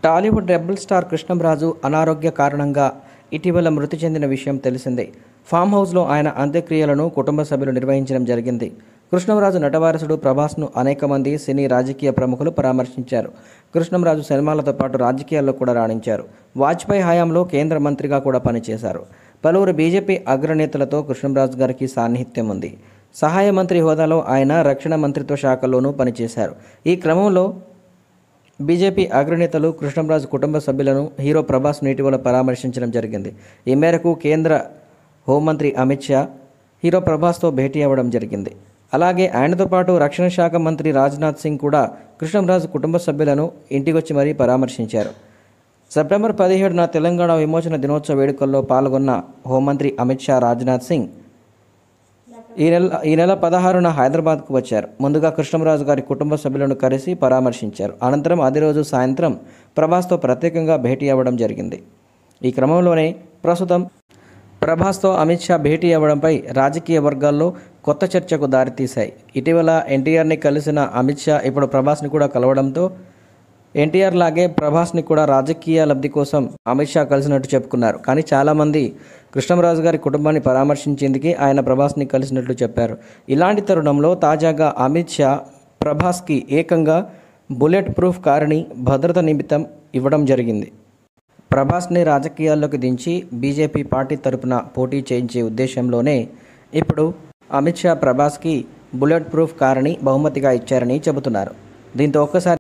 Tollywood rebel star Krishnamraju అనారోగ్య కారణంగా ఇటీవల మృతి చెందిన విషయం తెలిసిందే ఫామ్ హౌస్లో ఆయన అంత్యక్రియలను కుటుంబ సభ్యులు నిర్వహించడం జరిగింది కృష్ణంరాజు నటవారసుడు ప్రభాస్ను అనేక మంది సినీ రాజకీయ ప్రముఖులు పరామర్శించారు కృష్ణంరాజు సినిమాలతో పాటు రాజకీయాల్లో కూడా రాణించారు వాజ్పేయి హయాంలో కేంద్ర మంత్రిగా కూడా పనిచేశారు పలువురు బీజేపీ అగ్రనేతలతో కృష్ణంరాజు గారికి సాన్నిహిత్యం ఉంది సహాయ మంత్రి హోదాలో ఆయన రక్షణ మంత్రిత్వ శాఖలోనూ పనిచేశారు ఈ క్రమంలో బీజేపీ అగ్రనేతలు కృష్ణంరాజు కుటుంబ సభ్యులను హీరో ప్రభాస్ను ఇటీవల పరామర్శించడం జరిగింది ఈ మేరకు కేంద్ర హోంమంత్రి అమిత్ షా హీరో ప్రభాస్తో భేటీ అవ్వడం జరిగింది అలాగే ఆయనతో పాటు రక్షణ శాఖ మంత్రి రాజ్నాథ్ సింగ్ కూడా కృష్ణంరాజు కుటుంబ సభ్యులను ఇంటికొచ్చి మరీ పరామర్శించారు సెప్టెంబర్ పదిహేడున తెలంగాణ విమోచన దినోత్సవ వేడుకల్లో పాల్గొన్న హోంమంత్రి అమిత్ షా రాజ్నాథ్ సింగ్ ఈ నెల ఈ నెల పదహారున హైదరాబాద్కు వచ్చారు ముందుగా కృష్ణంరాజు గారి కుటుంబ సభ్యులను కలిసి పరామర్శించారు అనంతరం అదే రోజు సాయంత్రం ప్రభాస్తో ప్రత్యేకంగా భేటీ అవ్వడం జరిగింది ఈ క్రమంలోనే ప్రస్తుతం ప్రభాస్తో అమిత్ షా భేటీ అవ్వడంపై రాజకీయ వర్గాల్లో కొత్త చర్చకు దారితీశాయి ఇటీవల ఎన్టీఆర్ని కలిసిన అమిత్ షా ఇప్పుడు ప్రభాస్ని కూడా కలవడంతో ఎన్టీఆర్ లాగే ప్రభాస్ని కూడా రాజకీయ లబ్ధి కోసం అమిత్ షా కలిసినట్టు చెప్పుకున్నారు కానీ చాలామంది కృష్ణంరాజు గారి కుటుంబాన్ని పరామర్శించేందుకే ఆయన ప్రభాస్ని కలిసినట్లు చెప్పారు ఇలాంటి తరుణంలో తాజాగా అమిత్ షా ప్రభాస్కి ఏకంగా బుల్లెట్ ప్రూఫ్ కారుని భద్రత నిమిత్తం ఇవ్వడం జరిగింది ప్రభాస్ని రాజకీయాల్లోకి దించి బీజేపీ పార్టీ తరపున పోటీ చేయించే ఉద్దేశంలోనే ఇప్పుడు అమిత్ షా ప్రభాస్కి బుల్లెట్ ప్రూఫ్ కారుని బహుమతిగా ఇచ్చారని చెబుతున్నారు దీంతో ఒక్కసారి